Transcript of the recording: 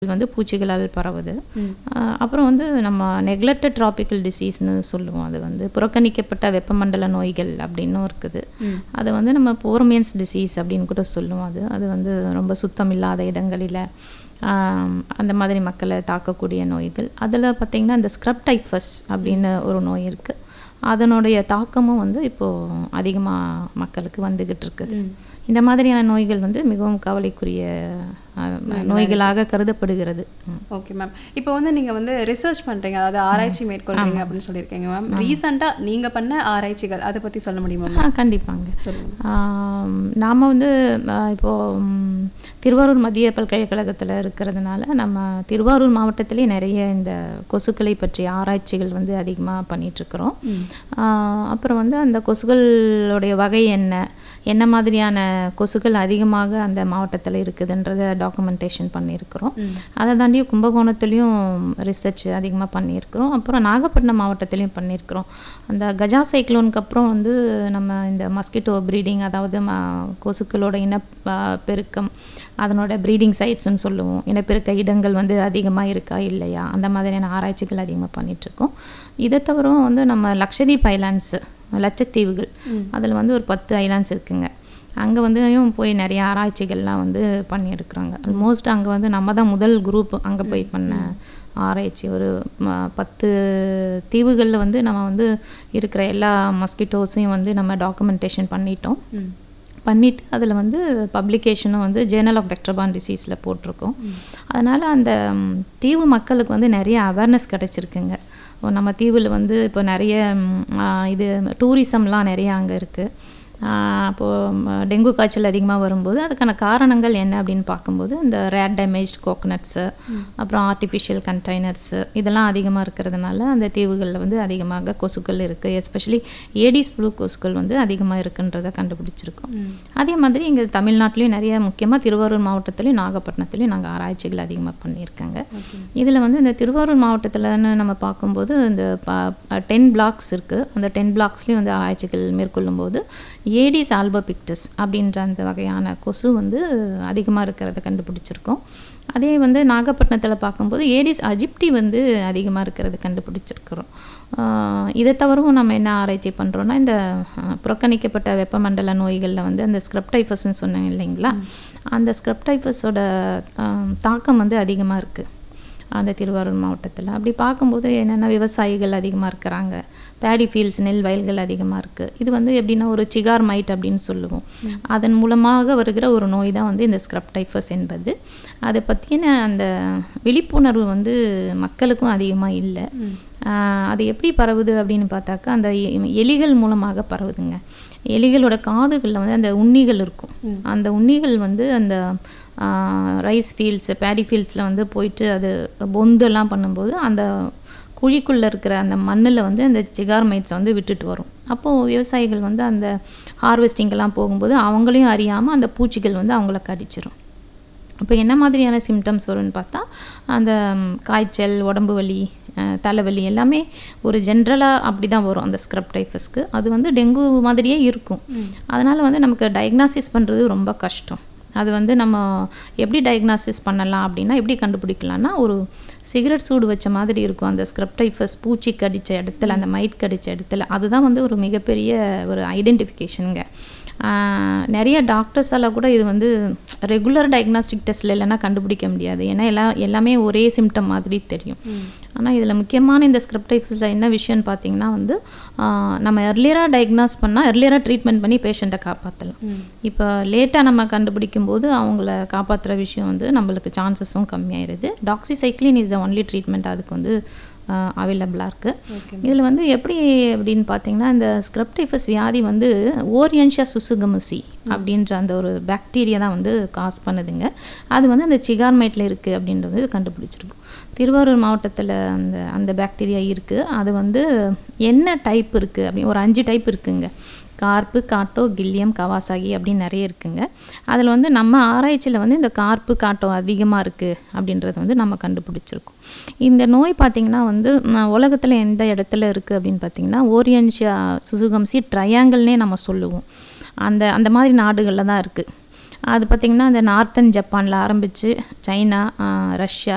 வந்து பூச்சிகளால் பரவுது அஹ் அப்புறம் வந்து நம்ம நெக்லெக்டட் ட்ராபிக்கல் டிசீஸ்னு சொல்லுவோம் அது வந்து புறக்கணிக்கப்பட்ட வெப்பமண்டல நோய்கள் அப்படின்னும் இருக்குது அது வந்து நம்ம போர்மியன்ஸ் டிசீஸ் அப்படின்னு கூட சொல்லுவோம் அது அது வந்து ரொம்ப சுத்தம் இல்லாத இடங்களில் ஆம், அந்த மாதிரி மக்களை தாக்கக்கூடிய நோய்கள் அதில் பார்த்திங்கன்னா இந்த ஸ்க்ரப் டைஃபஸ் அப்படின்னு ஒரு நோய் இருக்குது அதனுடைய தாக்கமும் வந்து இப்போது அதிகமாக மக்களுக்கு வந்துக்கிட்டு இருக்குது இந்த மாதிரியான நோய்கள் வந்து மிகவும் கவலைக்குரிய அஹ், நோய்களாக கருதப்படுகிறது ம். ஓகே மேம் இப்போ வந்து நீங்க வந்து ரிசர்ச் பண்றீங்க அதாவது ஆராய்ச்சி மேற்கொள்றீங்க அப்படின்னு சொல்லியிருக்கீங்க மேம் ரீசெண்டாக நீங்க பண்ண ஆராய்ச்சிகள் அதை பத்தி சொல்ல முடியுமா ஆ கண்டிப்பாங்க சொல்லுங்க ஆம், நாம வந்து ஆ, இப்போ ம், திருவாரூர் மத்திய பல்கலைக்கழகத்தில் இருக்கிறதுனால நம்ம திருவாரூர் மாவட்டத்திலே நிறைய இந்த கொசுக்களை பற்றிய ஆராய்ச்சிகள் வந்து அதிகமாக பண்ணிகிட்ருக்குறோம் அப்புறம் வந்து அந்த கொசுக்களுடைய வகை என்ன என்ன மாதிரியான கொசுக்கள் அதிகமாக அந்த மாவட்டத்தில் இருக்குதுன்றதை டாக்குமெண்டேஷன் பண்ணியிருக்கிறோம் அதை தாண்டி கும்பகோணத்துலேயும் ரிசர்ச் அதிகமாக பண்ணியிருக்கிறோம் அப்புறம் நாகப்பட்டினம் மாவட்டத்துலேயும் பண்ணியிருக்கிறோம் அந்த கஜா சைக்ளோனுக்கு அப்புறம் வந்து நம்ம இந்த மஸ்கிட்டோ ப்ரீடிங் அதாவது ம கொசுக்களோட இன ஆ, பெருக்கம் அதனோட ப்ரீடிங் சைட்ஸ்னு சொல்லுவோம் இனப்பெருக்க இடங்கள் வந்து அதிகமாக இருக்கா இல்லையா அந்த மாதிரியான ஆராய்ச்சிகள் அதிகமாக பண்ணிகிட்ருக்கோம் இதை தவிர வந்து நம்ம லக்ஷதீப் ஐலாண்ட்ஸு லட்சத்தீவுகள் அதில் வந்து ஒரு பத்து ஐலாண்ட்ஸ் இருக்குங்க அங்கே வந்து போய் நிறைய ஆராய்ச்சிகள்லாம் வந்து பண்ணியிருக்கிறாங்க ஆல்மோஸ்ட் அங்கே வந்து நம்ம தான் முதல் குரூப் அங்கே போய் பண்ண ஆராய்ச்சி ஒரு ம- பத்து தீவுகளில் வந்து நம்ம வந்து இருக்கிற எல்லா மஸ்கிட்டோஸையும் வந்து நம்ம டாக்குமெண்டேஷன் பண்ணிட்டோம் பண்ணிட்டு அதில் வந்து பப்ளிகேஷனும் வந்து ஜேர்னல் ஆஃப் வெக்டர்பான் டிசீஸில் போட்டிருக்கோம் அதனால் அந்த ம், தீவு மக்களுக்கு வந்து நிறைய அவேர்னஸ் கிடச்சிருக்குங்க இப்போ நம்ம தீவில் வந்து இப்போ நிறைய ம், ஆ, இது டூரிசம்லாம் நிறைய அங்கே இருக்குது அப்போது டெங்கு காய்ச்சல் அதிகமாக வரும்போது அதுக்கான காரணங்கள் என்ன அப்படின்னு பார்க்கும்போது இந்த ரேட் டேமேஜ் கோகனட்ஸு அப்புறம் ஆர்டிஃபிஷியல் கண்டெய்னர்ஸு இதெல்லாம் அதிகமாக இருக்கிறதுனால அந்த தீவுகளில் வந்து அதிகமாக கொசுக்கள் இருக்குது எஸ்பெஷலி ஏடிஸ் புழு கொசுக்கள் வந்து அதிகமாக இருக்குன்றதை கண்டுபிடிச்சிருக்கோம் அதே மாதிரி இங்கே தமிழ்நாட்டிலையும் நிறைய முக்கியமாக திருவாரூர் மாவட்டத்துலையும் நாகப்பட்டினத்துலையும் நாங்கள் ஆராய்ச்சிகள் அதிகமாக பண்ணியிருக்காங்க இதில் வந்து இந்த திருவாரூர் மாவட்டத்தில்னு நம்ம பார்க்கும்போது இந்த டென் பிளாக்ஸ் இருக்குது அந்த டென் பிளாக்ஸ்லேயும் வந்து ஆராய்ச்சிகள் மேற்கொள்ளும்போது ஏடிஸ் ஆல்பபிக்டஸ் அப்படின்ற அந்த வகையான கொசு வந்து அதிகமாக இருக்கிறத கண்டுபிடிச்சிருக்கோம் அதே வந்து நாகப்பட்டினத்தில் பார்க்கும்போது ஏடிஸ் அஜிப்டி வந்து அதிகமாக இருக்கிறது கண்டுபிடிச்சிருக்கிறோம் ஆஹ் இதை தவிரவும் நம்ம என்ன ஆராய்ச்சி பண்ணுறோன்னா இந்த ஆஹ், புறக்கணிக்கப்பட்ட வெப்பமண்டல நோய்களில் வந்து அந்த ஸ்க்ரப்டைஃபஸ்ன்னு சொன்னேன் இல்லைங்களா அந்த ஸ்க்ரப்டைஃபஸோட தாக்கம் வந்து அதிகமாக இருக்குது அந்த திருவாரூர் மாவட்டத்தில் அப்படி பார்க்கும்போது என்னென்னா விவசாயிகள் அதிகமாக இருக்கிறாங்க பேடி ஃபீல்ட்ஸ் நெல் வயல்கள் அதிகமாக இருக்குது இது வந்து எப்படின்னா ஒரு சிகார் மைட் அப்படின்னு சொல்லுவோம் அதன் மூலமாக வருகிற ஒரு நோய் தான் வந்து இந்த ஸ்க்ரப்டைஃபஸ் என்பது அதை பற்றின அந்த விழிப்புணர்வு வந்து மக்களுக்கும் அதிகமாக இல்லை ஆஹ் அது எப்படி பரவுது அப்படின்னு பார்த்தாக்கா அந்த எ- எலிகள் மூலமாக பரவுதுங்க எலிகளோட காதுகளில் வந்து அந்த உண்ணிகள் இருக்கும் அந்த உண்ணிகள் வந்து அந்த ரைஸ் ஃபீல்ட்ஸ் பேடி ஃபீல்ட்ஸில் வந்து போயிட்டு அது பொந்தெல்லாம் பண்ணும்போது அந்த குழிக்குள்ளே இருக்கிற அந்த மண்ணில் வந்து அந்த சிகார் மைட்ஸ் வந்து விட்டுட்டு வரும் அப்போது விவசாயிகள் வந்து அந்த ஹார்வெஸ்டிங்கெல்லாம் போகும்போது அவங்களையும் அறியாமல் அந்த பூச்சிகள் வந்து அவங்கள கடிச்சிரும் அப்போ என்ன மாதிரியான சிம்டம்ஸ் வரும்னு பார்த்தா அந்த ம், காய்ச்சல் உடம்பு வலி அஹ், தலைவலி எல்லாமே ஒரு ஜென்ரலாக அப்படி தான் வரும் அந்த ஸ்க்ரப் டைஃபஸ்க்கு அது வந்து டெங்கு மாதிரியே இருக்கும் அதனால் வந்து நமக்கு டயக்னாசிஸ் பண்ணுறது ரொம்ப கஷ்டம் அது வந்து நம்ம எப்படி டயக்னாசிஸ் பண்ணலாம் அப்படின்னா எப்படி கண்டுபிடிக்கலாம்னா ஒரு சிகரெட் சூடு வச்ச மாதிரி இருக்கும் அந்த ஸ்க்ரப் டைஃபஸ் பூச்சி கடிச்ச இடத்துல அந்த மைட் கடிச்ச இடத்துல அதுதான் வந்து ஒரு மிகப்பெரிய ஒரு ஐடென்டிஃபிகேஷனுங்க ஆஹ் நிறைய டாக்டர்ஸால் கூட இது வந்து ரெகுலர் டயக்னாஸ்டிக் டெஸ்ட்டில் இல்லைன்னா கண்டுபிடிக்க முடியாது ஏன்னா எல்லாம் எல்லாமே ஒரே சிம்டம் மாதிரி தெரியும் ஆனால் இதில் முக்கியமான இந்த ஸ்கிரிப்டைஃபிஸில் என்ன விஷயம்னு பார்த்தீங்கன்னா வந்து ஆஹ் நம்ம எர்லியராக டயக்னாஸ் பண்ணால் எர்லியராக ட்ரீட்மெண்ட் பண்ணி பேஷண்ட்டை காப்பாற்றலாம் இப்போ லேட்டாக நம்ம கண்டுபிடிக்கும் போது அவங்கள காப்பாற்றுற விஷயம் வந்து நம்மளுக்கு சான்சஸும் கம்மியாயிருது doxycycline is the only treatment அதுக்கு வந்து அவைலபிளாக இருக்குது இதில் வந்து எப்படி அப்படின்னு பார்த்தீங்கன்னா இந்த ஸ்க்ரப்டைஃபஸ் வியாதி வந்து ஓரியன்ஷியா சுசுகமுசி அப்படின்ற அந்த ஒரு பாக்டீரியா தான் வந்து காஸ் பண்ணுதுங்க அது வந்து அந்த சிகார்மைட்டில் இருக்குது அப்படின்றது கண்டுபிடிச்சிருக்கும் திருவாரூர் மாவட்டத்தில் அந்த அந்த பாக்டீரியா இருக்குது அது வந்து என்ன டைப் இருக்குது அப்படி ஒரு அஞ்சு டைப் இருக்குங்க கார்ப்பு காட்டோ கில்லியம் கவாசாகி அப்படின்னு நிறைய இருக்குங்க அதில் வந்து நம்ம ஆராய்ச்சியில் வந்து இந்த கார்ப்பு காட்டோ அதிகமாக இருக்குது அப்படின்றத வந்து நம்ம கண்டுபிடிச்சிருக்கோம் இந்த நோய் பார்த்திங்கன்னா வந்து உலகத்தில் எந்த இடத்துல இருக்குது அப்படின்னு பார்த்தீங்கன்னா ஓரியன்ஷியா சுசுகம்சி ட்ரையாங்கிள்னே நம்ம சொல்லுவோம் அந்த அந்த மாதிரி நாடுகளில் தான் இருக்குது அது பார்த்திங்கன்னா இந்த நார்த்தன் ஜப்பானில் ஆரம்பித்து சைனா ஆஹ் ரஷ்யா